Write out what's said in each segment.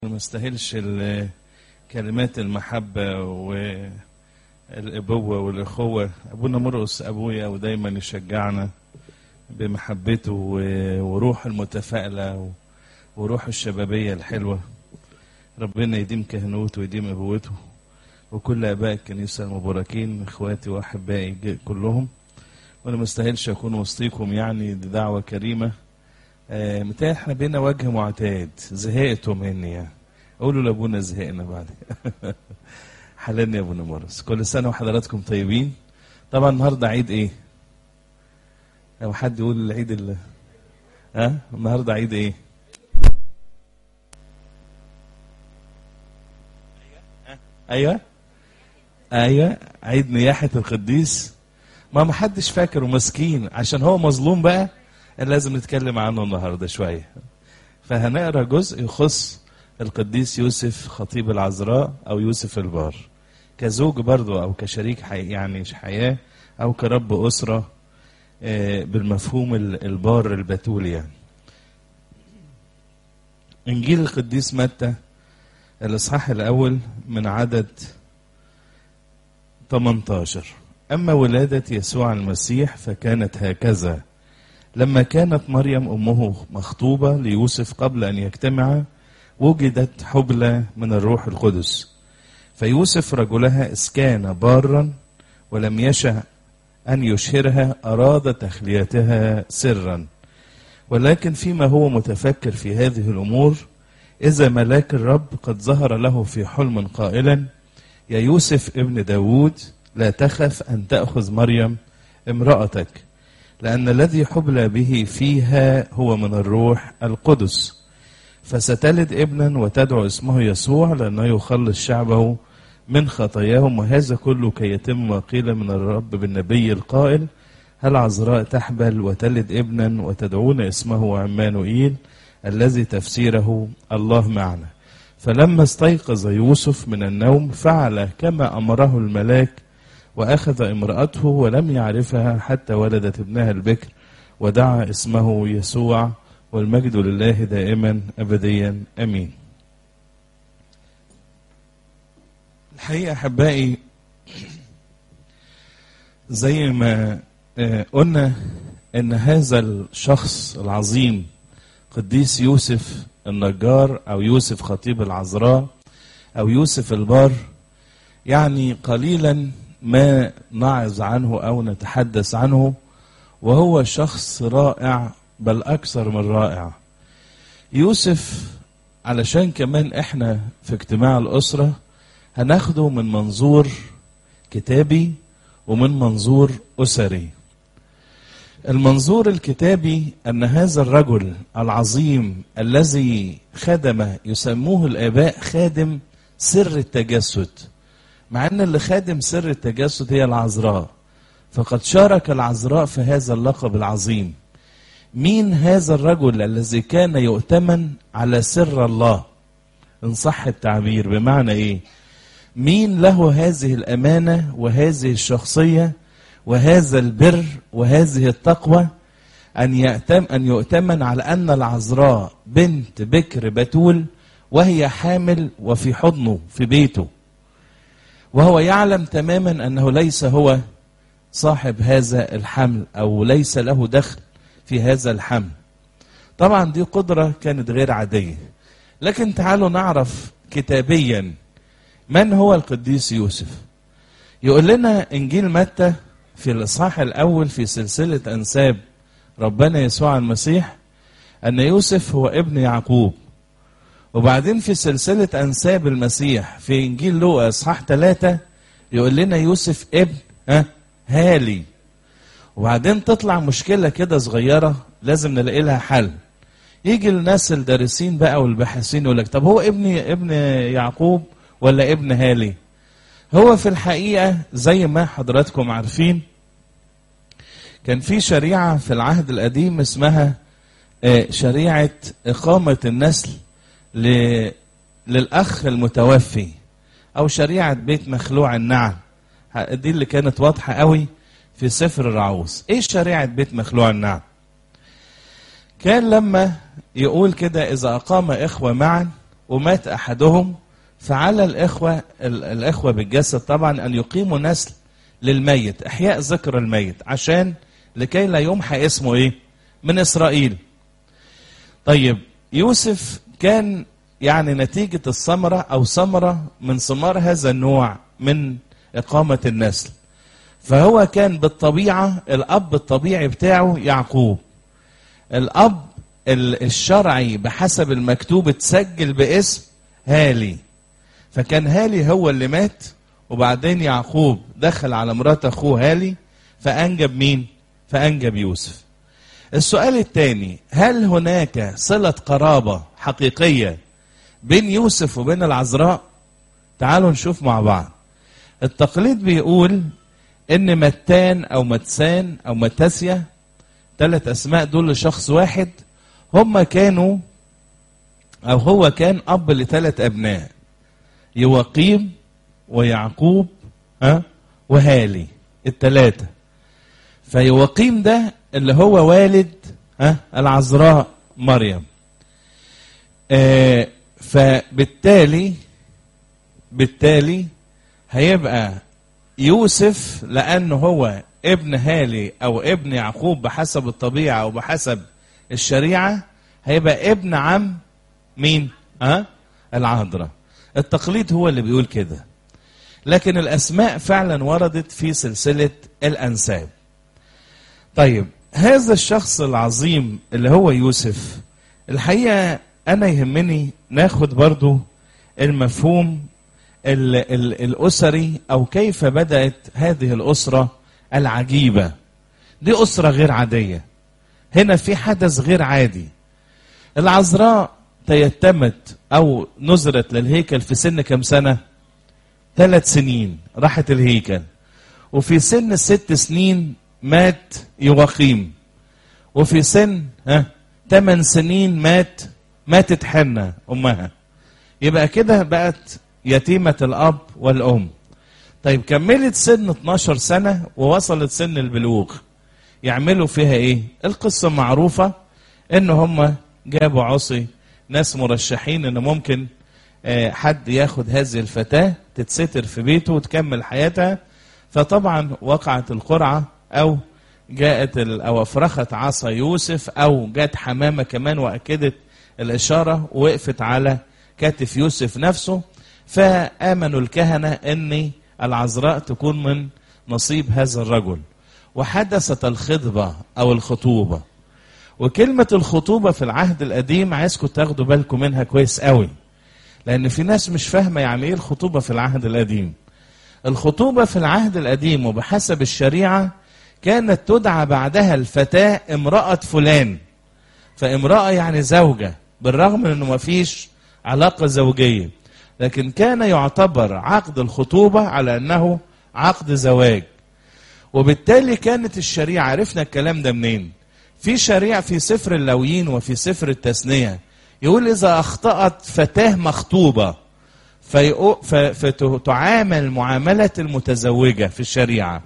ما استاهلش ال- كلمات المحبة والأبوة والأخوة أبونا مرقص أبويا ودايما يشجعنا بمحبته و- وروح المتفائلة و- وروح الشبابية الحلوة ربنا يديم كهنوته ويديم أبوته وكل آباء الكنيسة المباركين إخواتي وأحبائي ج- كلهم وأنا ما استاهلش أكون وسطيكم يعني دي دعوة كريمة آه، متهيألي احنا بينا وجه معتاد زهقتوا مني يعني قولوا لابونا زهقنا بعد حللني يا ابونا مرس كل سنه وحضراتكم طيبين طبعا النهارده عيد ايه لو حد يقول العيد ال ها النهارده عيد ايه ايوه ايوه عيد نياحه القديس ما ما حدش فاكر ومسكين عشان هو مظلوم بقى لازم نتكلم عنه النهارده شويه فهنقرا جزء يخص القديس يوسف خطيب العذراء او يوسف البار كزوج برضه او كشريك حي يعني حياه او كرب اسره آه، بالمفهوم ال- البار البتول يعني انجيل القديس متى الاصحاح الاول من عدد 18 اما ولاده يسوع المسيح فكانت هكذا لما كانت مريم امه مخطوبه ليوسف قبل ان يجتمعا وجدت حبلى من الروح القدس فيوسف رجلها إذ كان بارا ولم يشأ أن يشهرها أراد تخليتها سرا ولكن فيما هو متفكر في هذه الأمور إذا ملاك الرب قد ظهر له في حلم قائلا يا يوسف ابن داود لا تخف أن تأخذ مريم امرأتك لأن الذي حبلى به فيها هو من الروح القدس فستلد ابنا وتدعو اسمه يسوع لأنه يخلص شعبه من خطاياهم وهذا كله كي يتم ما قيل من الرب بالنبي القائل هل عذراء تحبل وتلد ابنا وتدعون اسمه عمانوئيل الذي تفسيره الله معنا فلما استيقظ يوسف من النوم فعل كما أمره الملاك وأخذ امرأته ولم يعرفها حتى ولدت ابنها البكر ودعا اسمه يسوع والمجد لله دائما أبديا أمين الحقيقة أحبائي زي ما آه، قلنا ان هذا الشخص العظيم قديس يوسف النجار او يوسف خطيب العذراء او يوسف البار يعني قليلا ما نعظ عنه او نتحدث عنه وهو شخص رائع بل اكثر من رائع يوسف علشان كمان احنا في اجتماع الاسره هناخده من منظور كتابي ومن منظور اسري المنظور الكتابي ان هذا الرجل العظيم الذي خدم يسموه الاباء خادم سر التجسد مع ان اللي خادم سر التجسد هي العذراء فقد شارك العذراء في هذا اللقب العظيم مين هذا الرجل الذي كان يؤتمن على سر الله ان صح التعبير بمعنى ايه مين له هذه الامانه وهذه الشخصيه وهذا البر وهذه التقوى ان يأتم ان يؤتمن على ان العذراء بنت بكر بتول وهي حامل وفي حضنه في بيته وهو يعلم تماما انه ليس هو صاحب هذا الحمل او ليس له دخل في هذا الحمل طبعا دي قدره كانت غير عاديه لكن تعالوا نعرف كتابيا من هو القديس يوسف يقول لنا انجيل متى في الاصحاح الاول في سلسله انساب ربنا يسوع المسيح ان يوسف هو ابن يعقوب وبعدين في سلسله انساب المسيح في انجيل لوقا اصحاح ثلاثة يقول لنا يوسف ابن ها هالي وبعدين تطلع مشكله كده صغيره لازم نلاقي لها حل يجي الناس الدارسين بقى والباحثين يقول لك طب هو ابن ابن يعقوب ولا ابن هالي هو في الحقيقه زي ما حضراتكم عارفين كان في شريعه في العهد القديم اسمها آه، شريعه اقامه النسل ل- للاخ المتوفي او شريعه بيت مخلوع النعم ه- دي اللي كانت واضحه قوي في سفر الرعوز ايه شريعه بيت مخلوع النعم كان لما يقول كده اذا اقام اخوه معا ومات أحدهم فعلى الإخوة ال- الإخوة بالجسد طبعا أن يقيموا نسل للميت إحياء ذكر الميت عشان لكي لا يمحى اسمه إيه من إسرائيل طيب يوسف كان يعني نتيجة الثمرة أو ثمرة من ثمار هذا النوع من إقامة النسل فهو كان بالطبيعة الأب الطبيعي بتاعه يعقوب الأب ال- الشرعي بحسب المكتوب اتسجل باسم هالي فكان هالي هو اللي مات وبعدين يعقوب دخل على مرات أخوه هالي فأنجب مين؟ فأنجب يوسف السؤال الثاني هل هناك صلة قرابة حقيقية بين يوسف وبين العذراء تعالوا نشوف مع بعض التقليد بيقول ان متان او متسان او متاسيا ثلاث اسماء دول لشخص واحد هم كانوا او هو كان اب لثلاث ابناء يواقيم ويعقوب ها وهالي الثلاثه فيواقيم ده اللي هو والد ها العذراء مريم آه فبالتالي بالتالي هيبقى يوسف لانه هو ابن هالي او ابن يعقوب بحسب الطبيعه او بحسب الشريعه هيبقى ابن عم مين ها العذراء التقليد هو اللي بيقول كده لكن الاسماء فعلا وردت في سلسله الانساب طيب هذا الشخص العظيم اللي هو يوسف الحقيقه انا يهمني ناخد برضو المفهوم ال ال الاسري او كيف بدات هذه الاسره العجيبه دي اسره غير عاديه هنا في حدث غير عادي العذراء تيتمت او نزرت للهيكل في سن كم سنه ثلاث سنين راحت الهيكل وفي سن الست سنين مات يواقيم وفي سن ها ثمان سنين مات ماتت حنة أمها يبقى كده بقت يتيمة الأب والأم طيب كملت سن 12 سنة ووصلت سن البلوغ يعملوا فيها ايه القصة معروفة ان هم جابوا عصي ناس مرشحين ان ممكن آه، حد ياخد هذه الفتاة تتستر في بيته وتكمل حياتها فطبعا وقعت القرعة او جاءت ال- او افرخت عصا يوسف او جت حمامة كمان واكدت الاشارة ووقفت على كتف يوسف نفسه فامنوا الكهنة ان العذراء تكون من نصيب هذا الرجل وحدثت الخطبة او الخطوبة وكلمة الخطوبة في العهد القديم عايزكم تاخدوا بالكم منها كويس قوي لأن في ناس مش فاهمة يعني إيه الخطوبة في العهد القديم الخطوبة في العهد القديم وبحسب الشريعة كانت تدعى بعدها الفتاة امرأة فلان فامرأة يعني زوجة بالرغم من انه ما فيش علاقة زوجية لكن كان يعتبر عقد الخطوبة على انه عقد زواج وبالتالي كانت الشريعة عرفنا الكلام ده منين في شريعة في سفر اللويين وفي سفر التثنية يقول إذا أخطأت فتاة مخطوبة فيقو- ف- فتعامل معاملة المتزوجة في الشريعة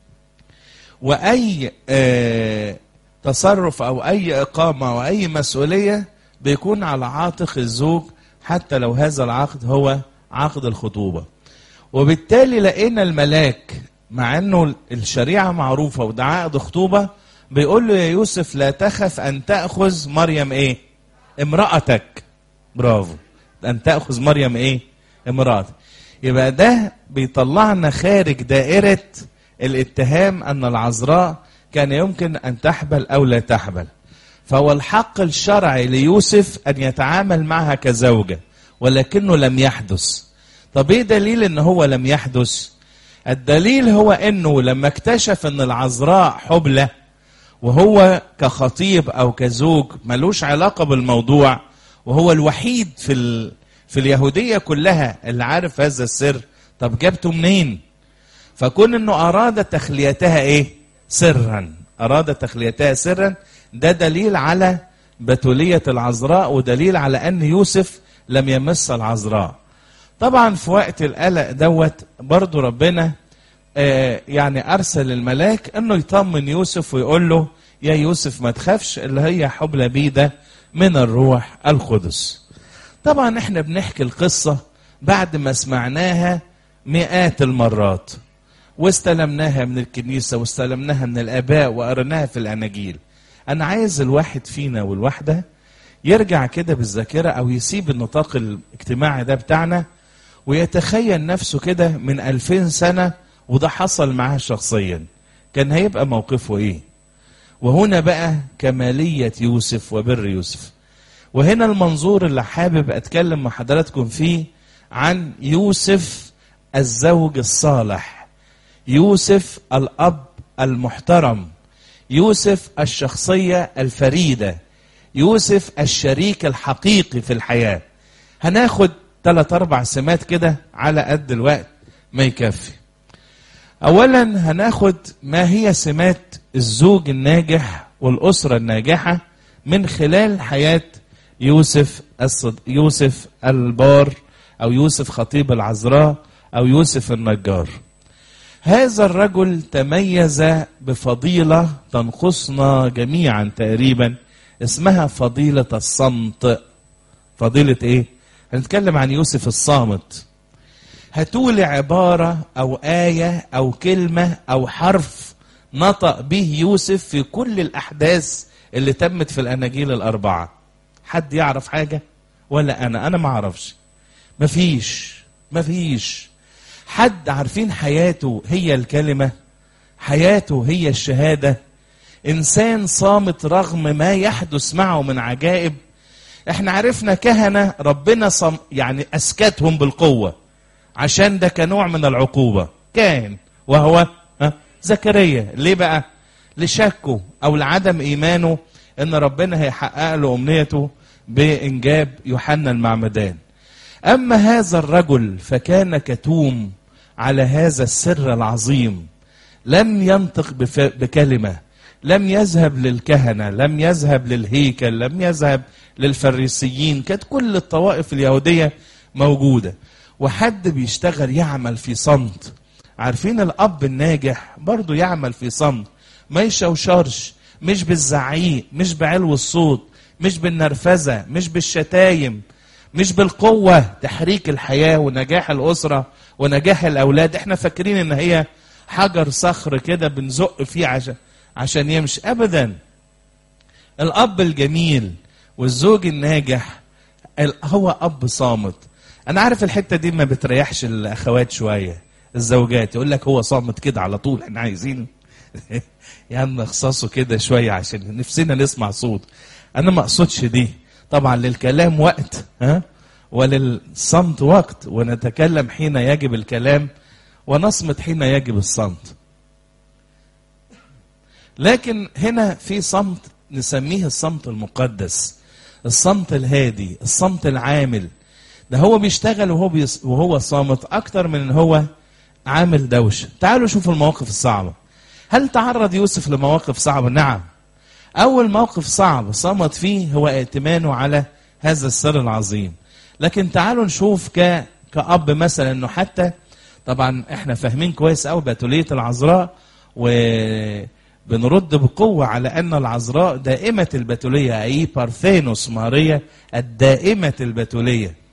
وأي آه، تصرف أو أي إقامة أو أي مسؤولية بيكون على عاتق الزوج حتى لو هذا العقد هو عقد الخطوبة وبالتالي لقينا الملاك مع انه الشريعه معروفه وده عقد خطوبه بيقول له يا يوسف لا تخف ان تاخذ مريم ايه؟ امراتك برافو ان تاخذ مريم ايه؟ امراتك يبقى ده بيطلعنا خارج دائره الاتهام ان العذراء كان يمكن ان تحبل او لا تحبل فهو الحق الشرعي ليوسف ان يتعامل معها كزوجه ولكنه لم يحدث طب ايه دليل ان هو لم يحدث الدليل هو انه لما اكتشف ان العذراء حبلى وهو كخطيب او كزوج ملوش علاقه بالموضوع وهو الوحيد في ال... في اليهوديه كلها اللي عارف هذا السر طب جابته منين فكون انه اراد تخليتها ايه سرا اراد تخليتها سرا ده دليل على بتوليه العذراء ودليل على ان يوسف لم يمس العذراء طبعا في وقت القلق دوت برضو ربنا آه يعني ارسل الملاك انه يطمن يوسف ويقول له يا يوسف ما تخافش اللي هي حبلى بيده من الروح القدس طبعا احنا بنحكي القصة بعد ما سمعناها مئات المرات واستلمناها من الكنيسة واستلمناها من الآباء وقرناها في الأناجيل أنا عايز الواحد فينا والواحدة يرجع كده بالذاكرة أو يسيب النطاق الاجتماعي ده بتاعنا ويتخيل نفسه كده من ألفين سنة وده حصل معاه شخصيا كان هيبقى موقفه إيه وهنا بقى كمالية يوسف وبر يوسف وهنا المنظور اللي حابب أتكلم مع حضراتكم فيه عن يوسف الزوج الصالح يوسف الأب المحترم يوسف الشخصية الفريدة يوسف الشريك الحقيقي في الحياة هناخد ثلاث أربع سمات كده على قد الوقت ما يكفي أولا هناخد ما هي سمات الزوج الناجح والأسرة الناجحة من خلال حياة يوسف الصد... يوسف البار أو يوسف خطيب العذراء أو يوسف النجار هذا الرجل تميز بفضيلة تنقصنا جميعا تقريبا اسمها فضيلة الصمت فضيلة ايه؟ هنتكلم عن يوسف الصامت هتولي عبارة أو آية أو كلمة أو حرف نطق به يوسف في كل الأحداث اللي تمت في الأناجيل الأربعة حد يعرف حاجة ولا أنا أنا ما أعرفش مفيش مفيش حد عارفين حياته هي الكلمة حياته هي الشهادة إنسان صامت رغم ما يحدث معه من عجائب احنا عرفنا كهنة ربنا صم يعني أسكتهم بالقوة عشان ده كنوع من العقوبة كان وهو ها زكريا ليه بقى لشكه أو لعدم إيمانه إن ربنا هيحقق له أمنيته بإنجاب يوحنا المعمدان أما هذا الرجل فكان كتوم على هذا السر العظيم لم ينطق بف... بكلمة لم يذهب للكهنة لم يذهب للهيكل لم يذهب للفريسيين كانت كل الطوائف اليهودية موجودة وحد بيشتغل يعمل في صمت عارفين الأب الناجح برضه يعمل في صمت ما يشوشرش مش بالزعيق مش بعلو الصوت مش بالنرفزة مش بالشتايم مش بالقوة تحريك الحياة ونجاح الأسرة ونجاح الأولاد احنا فاكرين ان هي حجر صخر كده بنزق فيه عشان عشان يمشي أبدا الأب الجميل والزوج الناجح هو أب صامت أنا عارف الحتة دي ما بتريحش الأخوات شوية الزوجات يقول لك هو صامت كده على طول احنا عايزين يعني نخصصه كده شوية عشان نفسنا نسمع صوت أنا ما أقصدش دي طبعا للكلام وقت ها وللصمت وقت ونتكلم حين يجب الكلام ونصمت حين يجب الصمت لكن هنا في صمت نسميه الصمت المقدس الصمت الهادي الصمت العامل ده هو بيشتغل وهو بيص... وهو صامت اكتر من ان هو عامل دوشه تعالوا شوفوا المواقف الصعبه هل تعرض يوسف لمواقف صعبه نعم اول موقف صعب صمت فيه هو ائتمانه على هذا السر العظيم لكن تعالوا نشوف ك... كأب مثلا انه حتى طبعا احنا فاهمين كويس قوي بتولية العذراء وبنرد بقوة على أن العذراء دائمة البتولية أي بارثينوس ماريا الدائمة البتولية